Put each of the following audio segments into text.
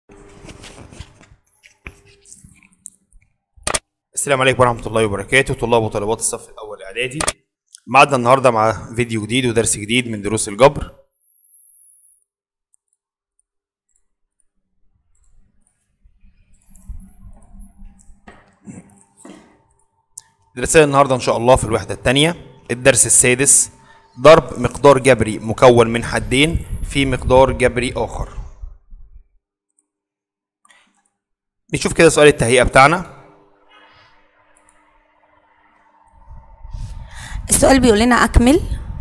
السلام عليكم ورحمة الله وبركاته طلاب وطالبات الصف الأول إعدادي معادنا النهاردة مع فيديو جديد ودرس جديد من دروس الجبر درسنا النهاردة إن شاء الله في الوحدة الثانية الدرس السادس ضرب مقدار جبري مكون من حدين في مقدار جبري آخر نشوف كده سؤال التهيئة بتاعنا السؤال بيقول لنا أكمل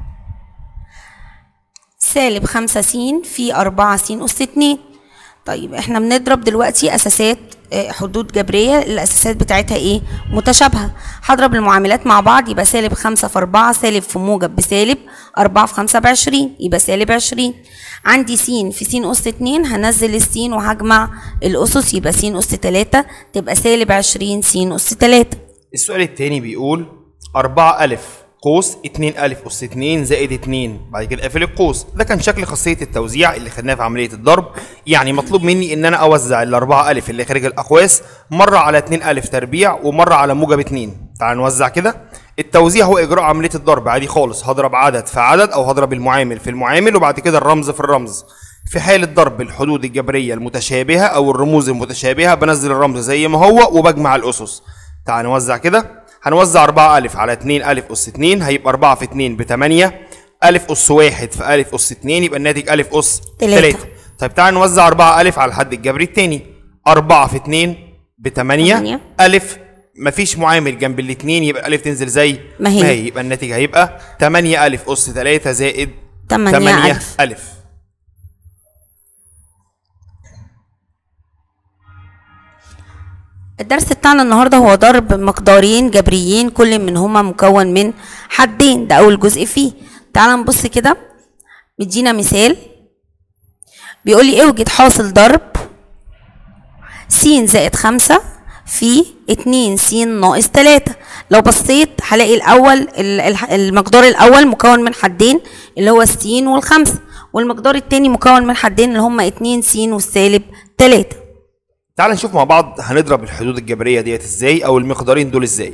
سالب خمسة س في أربعة س أس اتنين طيب احنا بنضرب دلوقتي أساسات آه، حدود جبرية الأساسات بتاعتها ايه متشابهة هضرب المعاملات مع بعض يبقى سالب خمسة في أربعة سالب في موجب بسالب أربعة في خمسة بعشرين يبقى سالب عشرين عندي س في س أس اتنين هنزل السين وهجمع الأسس يبقى س أس تلاتة تبقى سالب عشرين س أس تلاتة السؤال التاني بيقول 4 ألف قوس 2 ألف أس 2 زائد 2 بعد كده قافل القوس ده كان شكل خاصية التوزيع اللي خدناها في عملية الضرب يعني مطلوب مني إن أنا أوزع ال 4 ألف اللي خارج الأقواس مرة على 2 ألف تربيع ومرة على موجب 2 تعال نوزع كده التوزيع هو إجراء عملية الضرب عادي خالص هضرب عدد في عدد أو هضرب المعامل في المعامل وبعد كده الرمز في الرمز في حالة ضرب الحدود الجبرية المتشابهة أو الرموز المتشابهة بنزل الرمز زي ما هو وبجمع الأسس تعال نوزع كده هنوزع 4 ألف على 2 ألف أس 2 هيبقى 4 في 2 ب 8 ألف أس 1 في ألف أس 2 يبقى الناتج ألف أس تلاتة. 3 طيب تعال نوزع 4 ألف على الحد الجبري التاني 4 في 2 ب 8 تمانية. ألف مفيش معامل جنب الاثنين يبقى ألف تنزل زي ما هي. ما هي يبقى الناتج هيبقى 8 ألف أس 3 زائد تمانية 8 ألف. ألف الدرس بتاعنا النهارده هو ضرب مقدارين جبريين كل منهما مكون من حدين ده اول جزء فيه تعال نبص كده مدينا مثال بيقول لي اوجد حاصل ضرب س زائد خمسة في اتنين س ناقص تلاتة لو بصيت هلاقي الأول ال- الح- المقدار الأول مكون من حدين اللي هو السين والخمسة والمقدار التاني مكون من حدين اللي هما اتنين س والسالب تلاتة تعال نشوف مع بعض هنضرب الحدود الجبريه ديت ازاي او المقدارين دول ازاي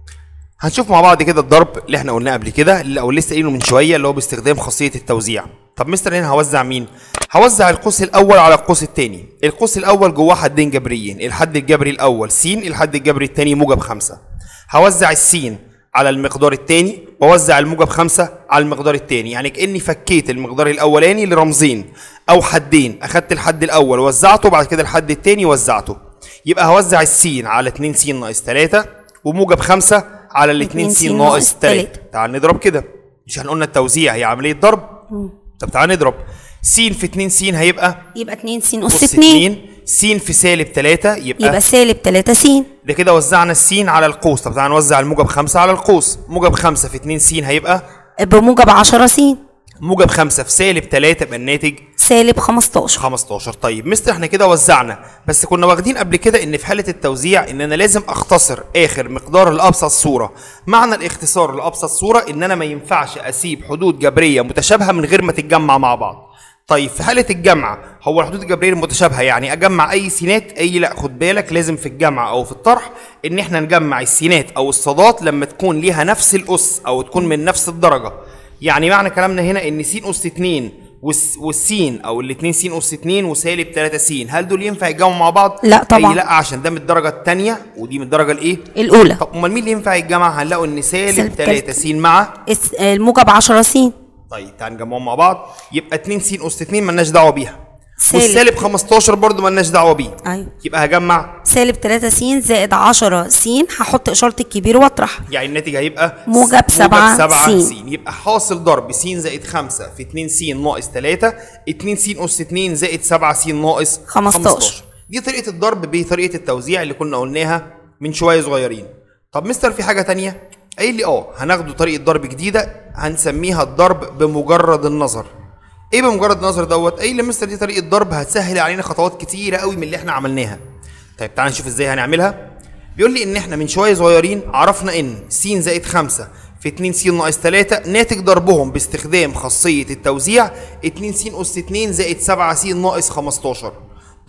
هنشوف مع بعض كده الضرب اللي احنا قلناه قبل كده اللي او لسه قايله من شويه اللي هو باستخدام خاصيه التوزيع طب مستر هنا هوزع مين هوزع القوس الاول على القوس الثاني القوس الاول جواه حدين جبريين الحد الجبري الاول س الحد الجبري الثاني موجب خمسة هوزع السين على المقدار الثاني واوزع الموجب خمسة على المقدار الثاني يعني كاني فكيت المقدار الاولاني لرمزين او حدين اخدت الحد الاول وزعته بعد كده الحد الثاني وزعته يبقى هوزع السين على 2 س ناقص 3 وموجب 5 على ال 2 س ناقص 3 تعال نضرب كده مش هنقولنا التوزيع هي عمليه ضرب طب تعال نضرب س في 2 س هيبقى يبقى اتنين س أس أس اتنين 2 س في سالب 3 يبقى, يبقى سالب تلاتة س ده كده وزعنا السين على القوس طب تعال نوزع الموجب 5 على القوس موجب 5 في 2 س هيبقى بموجب عشرة س موجب 5 في سالب 3 يبقى الناتج سالب خمستاشر 15 طيب مستر احنا كده وزعنا بس كنا واخدين قبل كده ان في حاله التوزيع ان انا لازم اختصر اخر مقدار لابسط صوره معنى الاختصار لابسط صوره ان انا ما ينفعش اسيب حدود جبريه متشابهه من غير ما تتجمع مع بعض طيب في حاله الجمع هو الحدود الجبريه المتشابهه يعني اجمع اي سينات اي لا خد بالك لازم في الجمع او في الطرح ان احنا نجمع السينات او الصادات لما تكون ليها نفس الاس او تكون من نفس الدرجه يعني معنى كلامنا هنا ان س اس 2 والس- والسين او الاثنين س اس 2 وسالب 3 س هل دول ينفع يتجمعوا مع بعض؟ لا طبعا. أي لا عشان ده من الدرجه الثانيه ودي من الدرجه الايه؟ الأولى طب امال مين اللي ينفع يتجمع؟ هنلاقوا ان سالب سالب 3 تلاتة. س مع الس- الموجب عشرة س طيب تعال نجمعهم مع بعض يبقى 2 س اس 2 مالناش دعوه بيها سالب. والسالب 15 برضو مالناش دعوه بيه أيوة. يبقى هجمع سالب تلاتة س زائد عشرة س هحط إشارة الكبير وأطرح يعني الناتج هيبقى موجب سبعة سبعة س. س يبقى حاصل ضرب س زائد 5 في 2 س ناقص 3 2 س اس 2 زائد 7 س ناقص 15. دي طريقة الضرب بطريقة التوزيع اللي كنا قلناها من شوية صغيرين طب مستر في حاجة تانية قايل لي اه هناخده طريقة ضرب جديدة هنسميها الضرب بمجرد النظر ايه بمجرد النظر دوت قايل لي مستر دي طريقة ضرب هتسهل علينا خطوات كتيرة قوي من اللي احنا عملناها طيب تعال نشوف ازاي هنعملها بيقول لي ان احنا من شويه صغيرين عرفنا ان س زائد 5 في 2 س ناقص 3 ناتج ضربهم باستخدام خاصيه التوزيع 2 س اس 2 زائد 7 س ناقص 15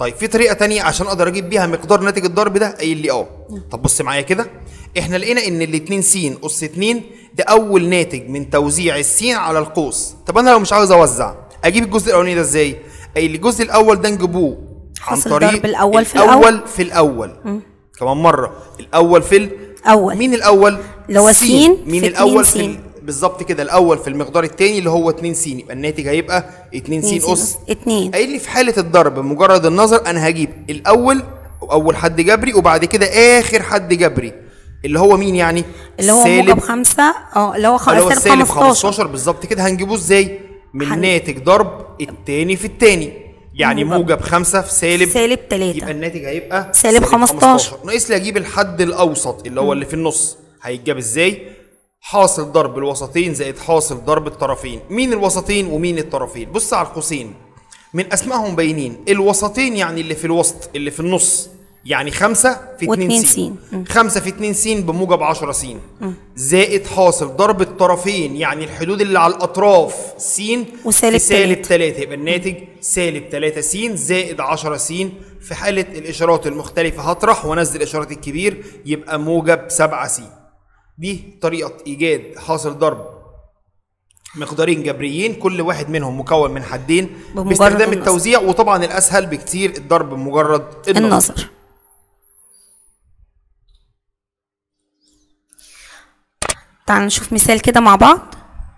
طيب في طريقه تانية عشان اقدر اجيب بيها مقدار ناتج الضرب ده قايل لي اه طب بص معايا كده احنا لقينا ان الاتنين س اس 2 ده اول ناتج من توزيع السين على القوس طب انا لو مش عاوز اوزع اجيب الجزء الاولاني ده ازاي قايل لي الجزء الاول ده نجيبوه عن حاصل طريق ضرب الأول في الاول في الاول كمان مره الاول في ال... أول. مين الاول اللي هو س. س مين في الاول اتنين في س. ال... بالظبط كده الاول في المقدار الثاني اللي هو 2 س يبقى الناتج هيبقى 2 س اس اتنين قايل لي في حاله الضرب بمجرد النظر انا هجيب الاول اول حد جبري وبعد كده اخر حد جبري اللي هو مين يعني اللي هو سالب- موجب خمسة اه اللي هو خ- اللي هو سالب السالب 15 15 بالظبط كده هنجيبوه ازاي من هن- ناتج ضرب التاني في التاني يعني موجب. موجب خمسة في سالب سالب تلاتة. يبقى الناتج هيبقى سالب 15. ناقص لي اجيب الحد الاوسط اللي هو اللي في النص هيتجاب ازاي حاصل ضرب الوسطين زائد حاصل ضرب الطرفين مين الوسطين ومين الطرفين بص على القوسين من اسمائهم باينين الوسطين يعني اللي في الوسط اللي في النص يعني خمسة في اتنين واتنين س سين. مم. خمسة في اتنين س بموجب 10 س زائد حاصل ضرب الطرفين يعني الحدود اللي على الأطراف س وسالب في سالب تلاتة. 3 يبقى الناتج سالب 3 س زائد 10 س في حالة الإشارات المختلفة هطرح وأنزل الإشارات الكبير يبقى موجب 7 س دي طريقة إيجاد حاصل ضرب مقدارين جبريين كل واحد منهم مكون من حدين بمجرد باستخدام النظر. التوزيع وطبعا الأسهل بكتير الضرب بمجرد النظر. النظر تعال نشوف مثال كده مع بعض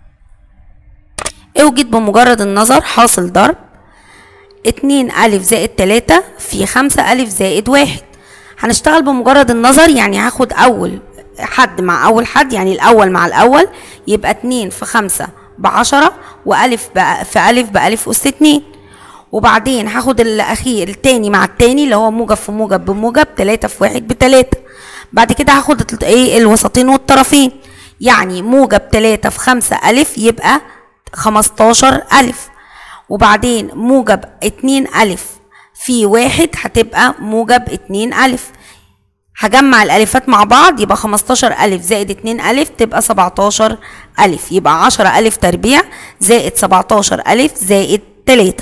اوجد بمجرد النظر حاصل ضرب اتنين ألف زائد تلاتة في خمسة ألف زائد واحد هنشتغل بمجرد النظر يعني هاخد أول حد مع أول حد يعني الأول مع الأول يبقى اتنين في خمسة بعشرة وألف بأ- في ألف بألف أس اتنين وبعدين هاخد الأخير التاني مع التاني اللي هو موجب في موجب بموجب تلاتة في واحد بتلاتة بعد كده هاخد الت- ايه الوسطين والطرفين يعني موجب تلاتة في خمسة ألف يبقى خمستاشر ألف وبعدين موجب اتنين ألف في واحد هتبقى موجب اتنين ألف هجمع الألفات مع بعض يبقى خمستاشر ألف زائد اتنين ألف تبقى سبعتاشر ألف يبقى عشرة ألف تربيع زائد سبعتاشر ألف زائد تلاتة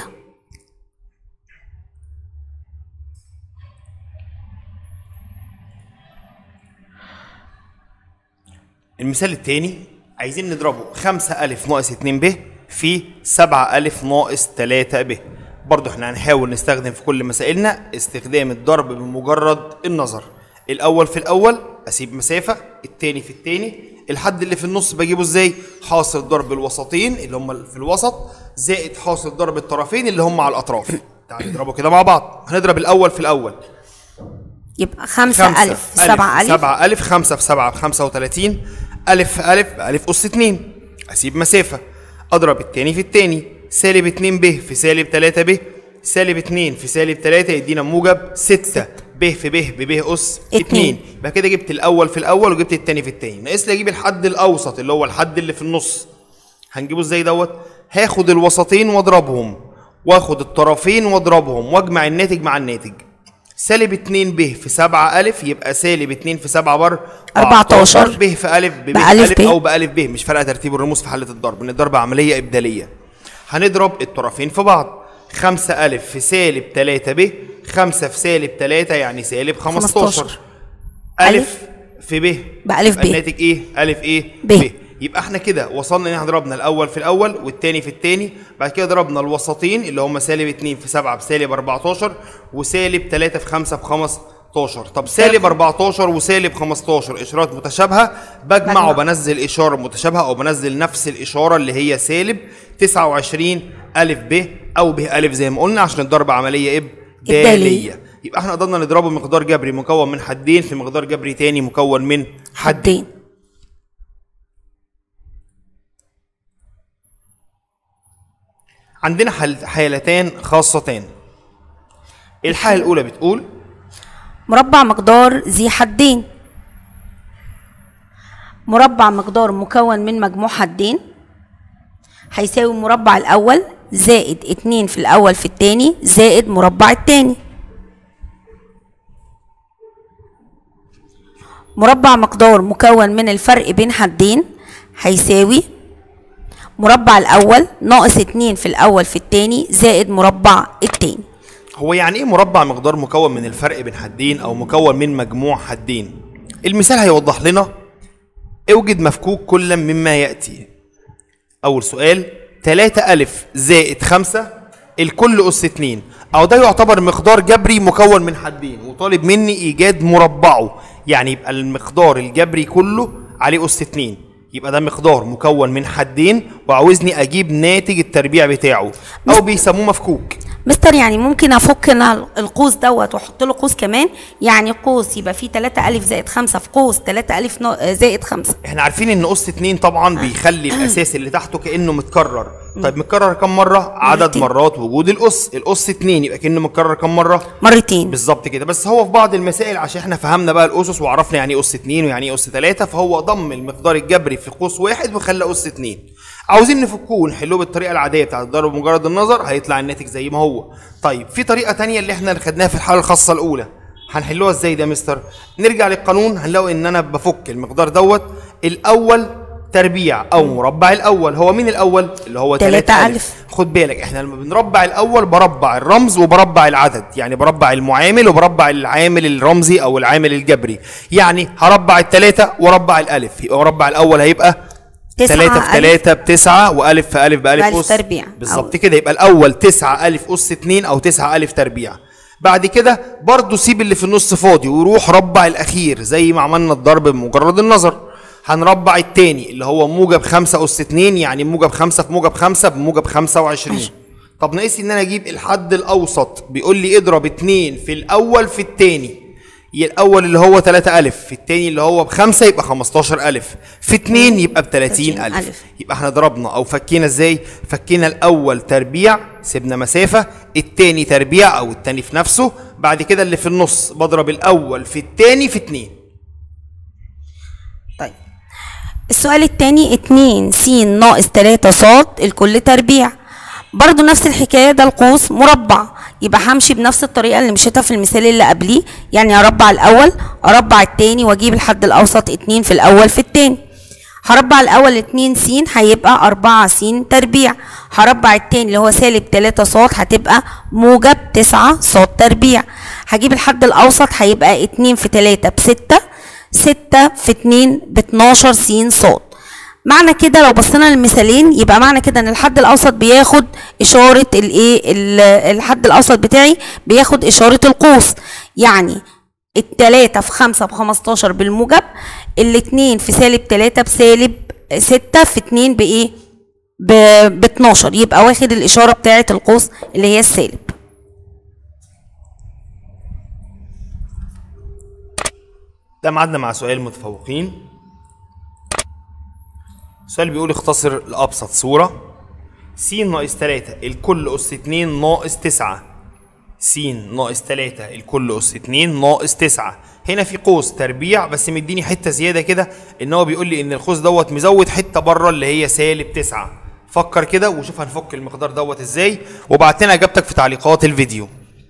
المثال التاني عايزين نضربه 5 ألف ناقص 2 ب في 7 ألف ناقص 3 ب برضه احنا هنحاول نستخدم في كل مسائلنا استخدام الضرب بمجرد النظر الأول في الأول أسيب مسافة التاني في التاني الحد اللي في النص بجيبه ازاي حاصل ضرب الوسطين اللي هم في الوسط زائد حاصل ضرب الطرفين اللي هم على الأطراف تعالوا نضربه كده مع بعض هنضرب الأول في الأول يبقى خمسة ألف في سبعة ألف سبعة ألف خمسة في سبعة بخمسة وتلاتين ألف في ألف بألف أس اتنين أسيب مسافة أضرب التاني في التاني سالب اتنين ب في سالب تلاتة ب سالب اتنين في سالب تلاتة يدينا موجب ستة ب في ب بب أس اتنين. اتنين يبقى كده جبت الأول في الأول وجبت التاني في التاني ناقص لي أجيب الحد الأوسط اللي هو الحد اللي في النص هنجيبه ازاي دوت هاخد الوسطين واضربهم واخد الطرفين واضربهم واجمع الناتج مع الناتج سالب 2 ب في 7 ألف يبقى سالب 2 في 7 بر 14. ب في ألف ب بألف ألف ب. أو بألف ب مش فارقة ترتيب الرموز في حالة الضرب إن الضرب عملية إبدالية هنضرب الطرفين في بعض 5 ألف في سالب 3 ب 5 في سالب 3 يعني سالب 15 15. ألف في ب بألف يبقى ب. الناتج إيه؟ ألف إيه؟ ب. يبقى احنا كده وصلنا ان احنا ضربنا الاول في الاول والتاني في التاني بعد كده ضربنا الوسطين اللي هم سالب 2 في 7 بسالب 14 وسالب 3 في 5 ب 15 طب سالب 14 وسالب 15 اشارات متشابهه بجمع بجمع. وبنزل اشاره متشابهه او بنزل نفس الاشاره اللي هي سالب 29 الف ب او ب الف زي ما قلنا عشان الضرب عمليه اب إبدالية. داليه يبقى احنا قدرنا نضربه مقدار جبري مكون من حدين في مقدار جبري تاني مكون من حدين حدين عندنا حال- حالتان خاصتان الحالة الأولى بتقول مربع مقدار ذي حدين مربع مقدار مكون من مجموع حدين هيساوي مربع الأول زائد اتنين في الأول في التاني زائد مربع التاني مربع مقدار مكون من الفرق بين حدين هيساوي مربع الأول ناقص اتنين في الأول في التاني زائد مربع التاني هو يعني ايه مربع مقدار مكون من الفرق بين حدين او مكون من مجموع حدين المثال هيوضح لنا اوجد مفكوك كل مما ياتي اول سؤال 3 الف زائد 5 الكل اس 2 او ده يعتبر مقدار جبري مكون من حدين وطالب مني ايجاد مربعه يعني يبقى المقدار الجبري كله عليه اس 2 يبقى ده مقدار مكون من حدين وعاوزني اجيب ناتج التربيع بتاعه او بيسموه مفكوك مستر يعني ممكن افك انا القوس دوت واحط له قوس كمان يعني قوس يبقى فيه 3 الف زائد 5 في قوس 3 الف نو- زائد 5 احنا عارفين ان اس 2 طبعا بيخلي الاساس اللي تحته كانه متكرر طيب متكرر كم مره عدد مرتين. مرات وجود الاس الاس 2 يبقى كانه متكرر كم مره مرتين بالظبط كده بس هو في بعض المسائل عشان احنا فهمنا بقى الاسس وعرفنا يعني ايه اس 2 ويعني ايه اس 3 فهو ضم المقدار الجبري في قوس واحد وخلى اس 2 عاوزين نفكوه ونحلوه بالطريقه العاديه بتاعت الضرب بمجرد النظر هيطلع الناتج زي ما هو طيب في طريقه تانية اللي احنا خدناها في الحاله الخاصه الاولى هنحلوها ازاي ده يا مستر نرجع للقانون هنلاقي ان انا بفك المقدار دوت الاول تربيع او مربع الاول هو مين الاول اللي هو تلاتة 3 ألف. الف خد بالك احنا لما بنربع الاول بربع الرمز وبربع العدد يعني بربع المعامل وبربع العامل الرمزي او العامل الجبري يعني هربع الثلاثه واربع الالف يبقى مربع الاول هيبقى تسعة 3 في ألف. 3 بتسعة والف في الف بالف بألف اس تربيع. بالظبط أو- كده يبقى الاول 9 الف اس 2 او 9 الف تربيع بعد كده برضو سيب اللي في النص فاضي وروح ربع الاخير زي ما عملنا الضرب بمجرد النظر هنربع التاني اللي هو موجب 5 اس 2 يعني موجب 5 في موجب 5 بموجب 25 طب ناقص ان انا اجيب الحد الاوسط بيقول لي اضرب 2 في الاول في التاني ي- الاول اللي هو 3 الف في التاني اللي هو بخمسة يبقى 15 الف في 2 يبقى ب 30 30 الف ألف. يبقى احنا ضربنا او فكينا ازاي فكينا الاول تربيع سيبنا مسافه التاني تربيع او التاني في نفسه بعد كده اللي في النص بضرب الاول في التاني في اتنين طيب السؤال التاني اتنين س ناقص تلاتة ص الكل تربيع برضو نفس الحكاية ده القوس مربع يبقى همشي بنفس الطريقة اللي مشيتها في المثال اللي قبليه يعني اربع الاول اربع التاني واجيب الحد الاوسط اتنين في الاول في التاني هربع الاول اتنين س هيبقى اربعة س تربيع هربع التاني اللي هو سالب تلاتة ص هتبقى موجب تسعة ص تربيع هجيب الحد الاوسط هيبقى اتنين في تلاتة بستة ستة في اتنين باتناشر س ص معنى كده لو بصينا للمثالين يبقى معنى كده ان الحد الاوسط بياخد اشاره الايه ال- الحد الاوسط بتاعي بياخد اشاره القوس يعني التلاتة في خمسة بخمستاشر بالموجب الاتنين في سالب تلاتة بسالب ستة في اتنين بايه ب 12 يبقى واخد الاشاره بتاعه القوس اللي هي السالب ده ميعادنا مع سؤال متفوقين السؤال بيقول اختصر لأبسط صورة س ناقص 3 الكل أس 2 ناقص 9 س ناقص 3 الكل أس 2 ناقص 9 هنا في قوس تربيع بس مديني حتة زيادة كده إن هو بيقول لي إن القوس دوت مزود حتة بره اللي هي سالب 9 فكر كده وشوف هنفك المقدار دوت إزاي وبعت لنا إجابتك في تعليقات الفيديو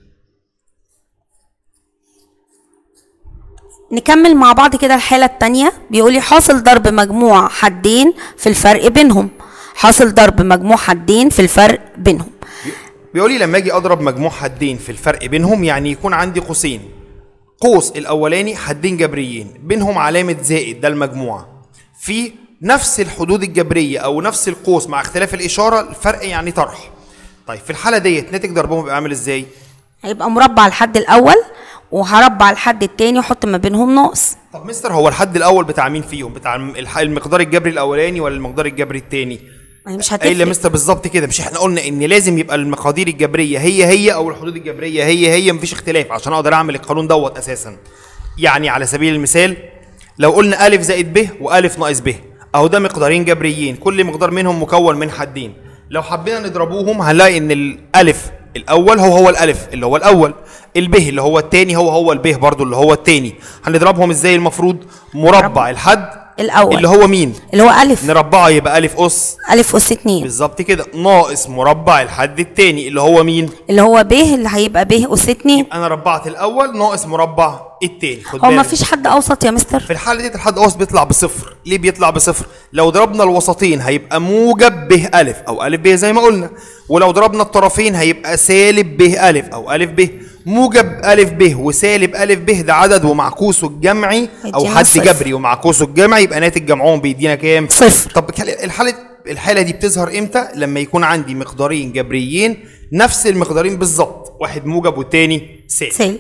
نكمل مع بعض كده الحالة التانية بيقولي حاصل ضرب مجموع حدين في الفرق بينهم حاصل ضرب مجموع حدين في الفرق بينهم بيقول لي لما اجي اضرب مجموع حدين في الفرق بينهم يعني يكون عندي قوسين قوس الاولاني حدين جبريين بينهم علامه زائد ده المجموع في نفس الحدود الجبريه او نفس القوس مع اختلاف الاشاره الفرق يعني طرح طيب في الحاله ديت ناتج ضربهم بيبقى عامل ازاي هيبقى مربع الحد الأول وهربع الحد التاني واحط ما بينهم ناقص طب مستر هو الحد الاول بتاع مين فيهم بتاع الم- الح- المقدار الجبري الاولاني ولا المقدار الجبري التاني ما هي مش قايل يا هتفرق مستر بالظبط كده مش احنا قلنا ان لازم يبقى المقادير الجبريه هي هي او الحدود الجبريه هي هي مفيش اختلاف عشان اقدر اعمل القانون دوت اساسا يعني على سبيل المثال لو قلنا الف زائد ب والف ناقص ب اهو ده مقدارين جبريين كل مقدار منهم مكون من حدين لو حبينا نضربوهم هنلاقي ان الالف الاول هو هو الالف اللي هو الاول الب اللي هو التاني هو هو الب برضو اللي هو التاني هنضربهم ازاي المفروض مربع الحد الاول اللي هو مين اللي هو الف نربعه يبقى الف اس الف اس اتنين بالظبط كده ناقص مربع الحد التاني اللي هو مين اللي هو ب اللي هيبقى ب اس اتنين انا ربعت الاول ناقص مربع التاني خد هو ما بالك. فيش حد اوسط يا مستر في الحاله دي الحد الاوسط بيطلع بصفر ليه بيطلع بصفر لو ضربنا الوسطين هيبقى موجب ب الف او الف ب زي ما قلنا ولو ضربنا الطرفين هيبقى سالب ب الف او الف ب موجب الف ب وسالب الف ب ده عدد ومعكوسه الجمعي او هيدينا حد صفر. جبري ومعكوسه الجمعي يبقى ناتج جمعهم بيدينا كام صفر. طب الحاله الحاله دي بتظهر امتى لما يكون عندي مقدارين جبريين نفس المقدارين بالظبط واحد موجب والتاني سالب سالب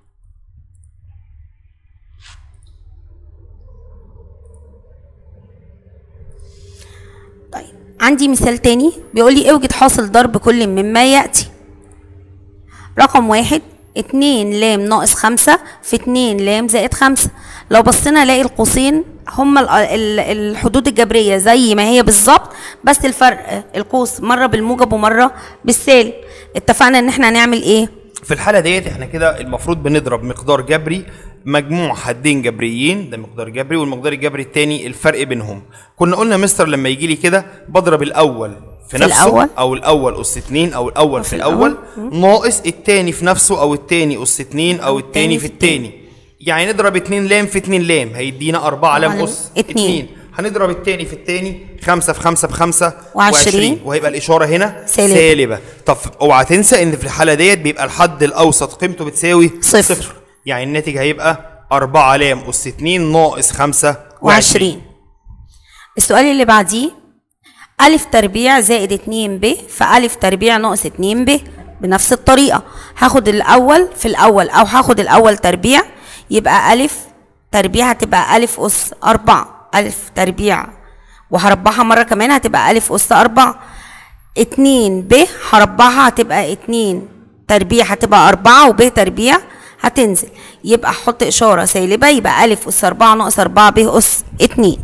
طيب عندي مثال تاني بيقول لي اوجد حاصل ضرب كل مما يأتي رقم واحد اتنين لام ناقص خمسة في اتنين لام زائد خمسة لو بصينا الاقي القوسين هما ال- ال- الحدود الجبرية زي ما هي بالظبط بس الفرق القوس مرة بالموجب ومرة بالسالب اتفقنا ان احنا هنعمل ايه في الحالة ديت احنا كده المفروض بنضرب مقدار جبري مجموع حدين جبريين ده مقدار جبري والمقدار الجبري التاني الفرق بينهم كنا قلنا مستر لما يجي لي كده بضرب الاول في, في نفسه الأول. او الاول اس اتنين او الاول في, في الاول الأول. ناقص التاني في نفسه او التاني اس اتنين او التاني في التاني يعني نضرب اتنين لام في اتنين لام هيدينا اربعة لام أربعة اس لام. اتنين. هنضرب التاني في التاني خمسة في خمسة بخمسة وعشرين. وهيبقى الإشارة هنا سالبة. سالبة طب اوعى تنسى ان في الحالة ديت بيبقى الحد الأوسط قيمته بتساوي صفر. يعني الناتج هيبقى 4 لام أس 2 ناقص 5 وعشرين السؤال اللي بعديه ألف تربيع زائد اتنين ب فألف تربيع ناقص اتنين ب بنفس الطريقة هاخد الأول في الأول أو هاخد الأول تربيع يبقى ألف تربيع هتبقى ألف أس أربعة ألف تربيع وهربعها مرة كمان هتبقى ألف أس أربعة اتنين ب هربعها هتبقى اتنين تربيع هتبقى أربعة وب تربيع هتنزل يبقى احط إشارة سالبة يبقى ألف أس أربعة ناقص أربعة ب أس اتنين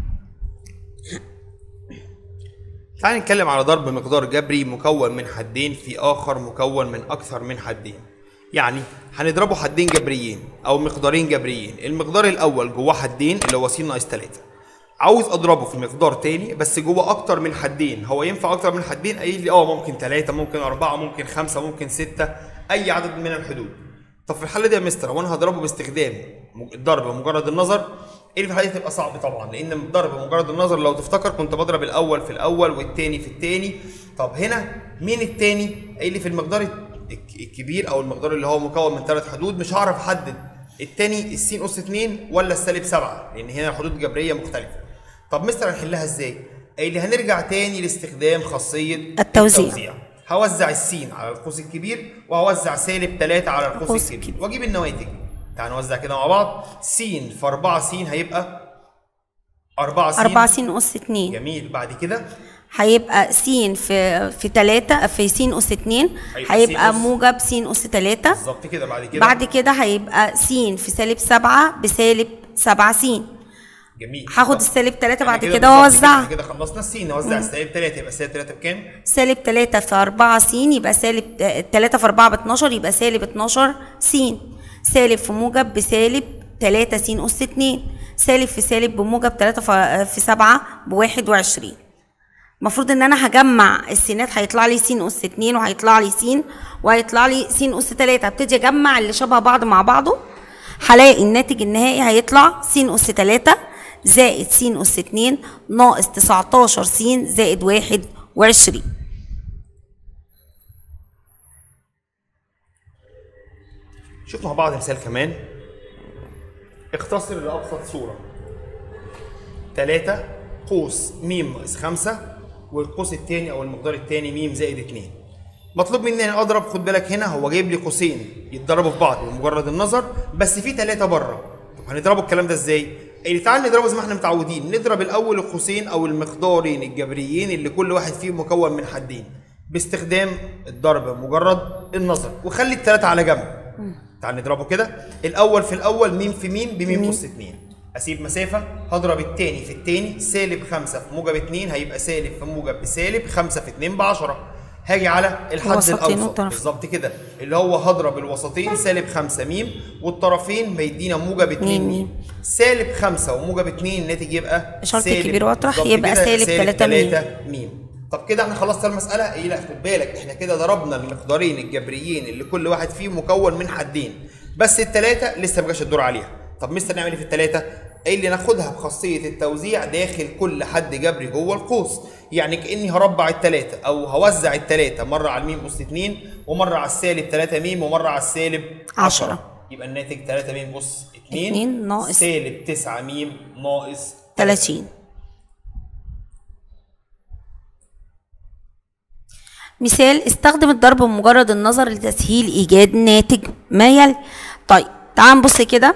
تعال نتكلم على ضرب مقدار جبري مكون من حدين في آخر مكون من أكثر من حدين يعني هنضربه حدين جبريين أو مقدارين جبريين المقدار الأول جواه حدين اللي هو س ناقص 3 عاوز اضربه في مقدار تاني بس جوه اكتر من حدين هو ينفع اكتر من حدين قايل لي اه ممكن ثلاثة ممكن أربعة ممكن خمسة ممكن ستة اي عدد من الحدود طب في الحالة دي يا مستر هو انا هضربه باستخدام م- الضرب بمجرد النظر ايه في الحالة دي تبقى صعب طبعا لان الضرب بمجرد النظر لو تفتكر كنت بضرب الاول في الاول والتاني في التاني طب هنا مين التاني قايل لي في المقدار الك- الكبير او المقدار اللي هو مكون من ثلاث حدود مش هعرف احدد التاني السين اس 2 ولا السالب 7 لان هنا حدود جبريه مختلفه طب مستر هنحلها ازاي؟ قايل لي هنرجع تاني لاستخدام خاصيه التوزيع. هوزع السين على القوس الكبير وهوزع سالب 3 على القوس القوس الكبير الكبير. واجيب النواتج تعال نوزع كده مع بعض س في 4 س هيبقى 4 س أربعة س أس اتنين جميل بعد كده هيبقى س في في تلاتة في س أس اتنين هيبقى س هيبقى أس. موجب س أس تلاتة بالظبط كده بعد كده بعد كده هيبقى س في سالب سبعة بسالب سبعة س جميل هاخد طب السالب تلاتة بعد يعني كده بالظبط واوزعها احنا كده خلصنا السين نوزع السالب 3 يبقى السالب 3 بكام؟ سالب تلاتة في أربعة س يبقى سالب تلاتة في أربعة باتناشر يبقى سالب اتناشر س سالب في موجب بسالب تلاتة س أس اتنين سالب في سالب بموجب تلاتة في- في سبعة بواحد وعشرين المفروض ان انا هجمع السينات هيطلع لي س اس 2 وهيطلع لي س وهيطلع لي س اس 3 هبتدي اجمع اللي شبه بعض مع بعضه هلاقي الناتج النهائي هيطلع س اس 3 زائد س اس 2 ناقص 19 س زائد 21 شوف مع بعض مثال كمان اختصر لأبسط صورة تلاتة قوس ميم ناقص خمسة والقوس التاني أو المقدار التاني ميم زائد اتنين مطلوب مني أن أضرب خد بالك هنا هو جايب لي قوسين يتضربوا في بعض بمجرد النظر بس في تلاتة بره طب هنضربوا الكلام ده ازاي؟ اللي تعال نضربه زي ما احنا متعودين نضرب الأول القوسين أو المقدارين الجبريين اللي كل واحد فيهم مكون من حدين باستخدام الضرب بمجرد النظر وخلي التلاتة على جنب تعال نضربه كده الاول في الاول ميم في ميم بميم اس 2 اسيب مسافه هضرب التاني في التاني سالب 5 في موجب 2 هيبقى سالب في موجب بسالب 5 في 2 ب 10 هاجي على الحد الوسطين الاوسط والطرفين. بالظبط كده اللي هو هضرب الوسطين سالب 5 ميم والطرفين بيدينا موجب 2 اتنين ميم ميم. سالب 5 وموجب 2 الناتج يبقى إشارة سالب- الكبير واطرح بالظبط يبقى كده سالب تلاتة ميم. تلاتة ميم طب كده احنا خلصنا المسألة ايه لا خد بالك احنا كده ضربنا المقدارين الجبريين اللي كل واحد فيهم مكون من حدين بس التلاتة لسه ما جاش الدور عليها طب مستر نعمل ايه في التلاتة؟ ايه اللي ناخدها بخاصية التوزيع داخل كل حد جبري جوه القوس يعني كأني هربع التلاتة او هوزع التلاتة مرة على الميم أس 2 ومرة على السالب 3 ميم ومرة على السالب عشرة. 10 يبقى الناتج 3 ميم أس 2 اتنين ناقص سالب 9 ميم ناقص 30 مثال استخدم الضرب بمجرد النظر لتسهيل ايجاد ناتج ما يلي طيب تعال نبص كده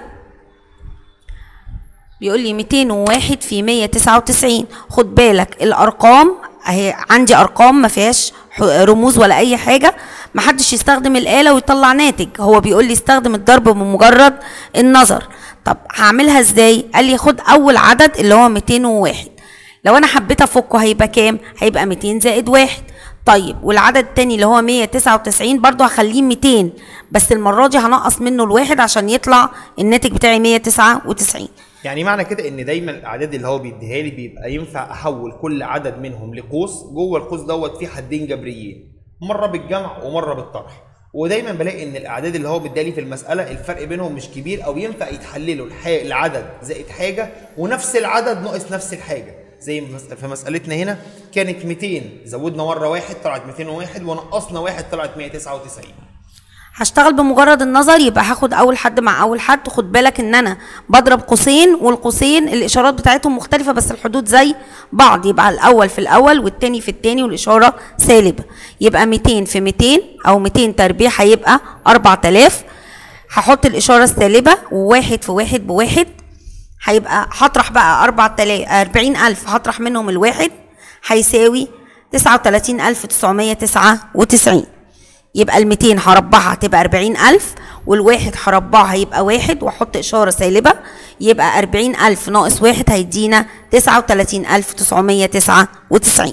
بيقول لي 201 في 199 خد بالك الارقام اهي عندي ارقام ما فيهاش ح- رموز ولا اي حاجه ما حدش يستخدم الاله ويطلع ناتج هو بيقول لي استخدم الضرب بمجرد النظر طب هعملها ازاي قال لي خد اول عدد اللي هو 201 لو انا حبيت افكه هيبقى كام هيبقى 200 زائد واحد طيب والعدد التاني اللي هو 199 برضو هخليه 200 بس المرة دي هنقص منه الواحد عشان يطلع الناتج بتاعي 199 يعني معنى كده ان دايما الاعداد اللي هو بيديها لي بيبقى ينفع احول كل عدد منهم لقوس جوه القوس دوت فيه حدين جبريين مره بالجمع ومره بالطرح ودايما بلاقي ان الاعداد اللي هو بيديها لي في المساله الفرق بينهم مش كبير او ينفع يتحللوا الح- العدد زائد حاجه ونفس العدد ناقص نفس الحاجه زي مس- في مسألتنا هنا كانت 200 زودنا مرة واحد طلعت 201 ونقصنا واحد طلعت 199 هشتغل بمجرد النظر يبقى هاخد اول حد مع اول حد خد بالك ان انا بضرب قوسين والقوسين الاشارات بتاعتهم مختلفه بس الحدود زي بعض يبقى الاول في الاول والتاني في التاني والاشاره سالبه يبقى 200 في 200 او 200 تربيع هيبقى 4000 هحط الاشاره السالبه وواحد في واحد بواحد هيبقى هطرح بقى 4000 40000 هطرح منهم الواحد هيساوي 39999 يبقى ال 200 هربعها هتبقى 40000 والواحد هربعها هيبقى واحد واحط اشاره سالبه يبقى 40000 ناقص واحد هيدينا 39999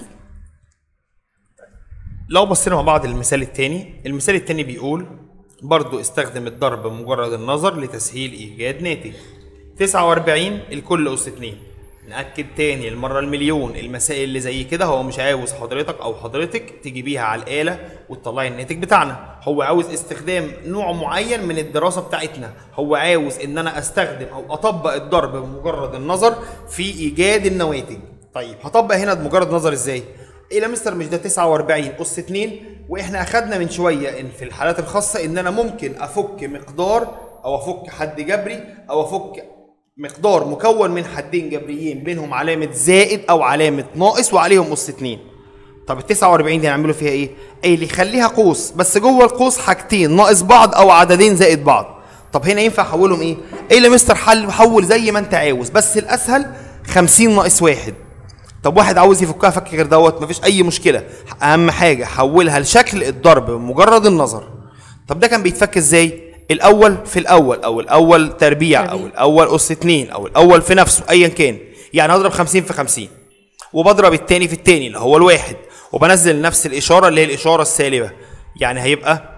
لو بصينا مع بعض المثال التاني المثال التاني بيقول برضو استخدم الضرب بمجرد النظر لتسهيل ايجاد ناتج 49 الكل اس 2 نأكد تاني المرة المليون المسائل اللي زي كده هو مش عاوز حضرتك او حضرتك تجيبيها على الآلة وتطلعي الناتج بتاعنا هو عاوز استخدام نوع معين من الدراسة بتاعتنا هو عاوز ان انا استخدم او اطبق الضرب بمجرد النظر في ايجاد النواتج طيب هطبق هنا بمجرد نظر ازاي ايه يا مستر مش ده 49 اس 2 واحنا اخدنا من شويه ان في الحالات الخاصه ان انا ممكن افك مقدار او افك حد جبري او افك مقدار مكون من حدين جبريين بينهم علامه زائد او علامه ناقص وعليهم اس 2 طب ال 49 دي هنعمله فيها ايه؟ ايه اللي يخليها قوس بس جوه القوس حاجتين ناقص بعض او عددين زائد بعض طب هنا ينفع احولهم ايه؟ ايه اللي مستر حل حول زي ما انت عاوز بس الاسهل 50 ناقص واحد طب واحد عاوز يفكها فك غير دوت مفيش اي مشكله اهم حاجه حولها لشكل الضرب بمجرد النظر طب ده كان بيتفك ازاي الاول في الاول او الاول تربيع او الاول اس 2 او الاول في نفسه ايا كان يعني هضرب 50 في 50 وبضرب التاني في التاني اللي هو الواحد وبنزل نفس الاشاره اللي هي الاشاره السالبه يعني هيبقى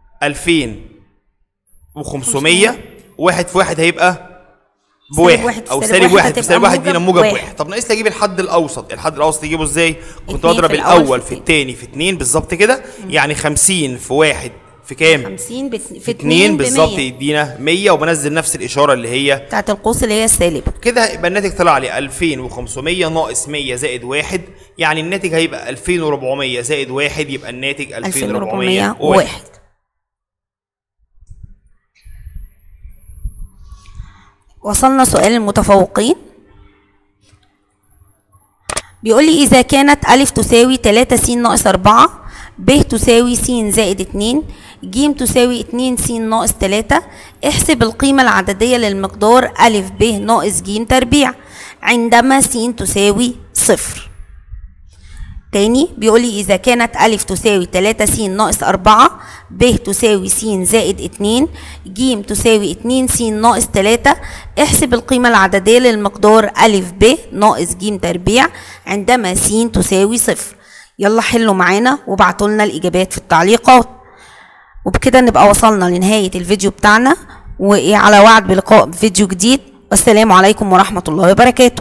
2500 واحد في واحد هيبقى بواحد واحد في او سالب سالب واحد واحد في هتبقى سالب واحد دينا موجب موجب واحد. واحد طب ناقص لي اجيب الحد الاوسط الحد الاوسط يجيبه ازاي كنت اتنين اضرب في الأول الاول في في التاني في اتنين بالظبط كده يعني 50 في واحد في كام 50 بت... في 2 اتنين بالظبط بالظبط يدينا 100 وبنزل نفس الاشاره اللي هي بتاعت القوس اللي هي السالبه كده هيبقى الناتج طلع لي 2500 ناقص 100 زائد واحد يعني الناتج هيبقى 2400 زائد واحد يبقى الناتج 2401 2401 وصلنا سؤال المتفوقين بيقول لي إذا كانت ألف تساوي 3 س ناقص 4 ب تساوي س زائد 2 ج تساوي 2 س ناقص 3 احسب القيمة العددية للمقدار ألف ب ناقص ج تربيع عندما س تساوي صفر تاني بيقول لي إذا كانت ألف تساوي 3 س ناقص 4 ب تساوي س زائد 2 ج تساوي 2 س ناقص 3 احسب القيمة العددية للمقدار ألف ب ناقص ج تربيع عندما س تساوي صفر يلا حلوا معانا وابعتوا لنا الاجابات في التعليقات وبكده نبقى وصلنا لنهاية الفيديو بتاعنا وعلى وعد بلقاء فيديو جديد والسلام عليكم ورحمة الله وبركاته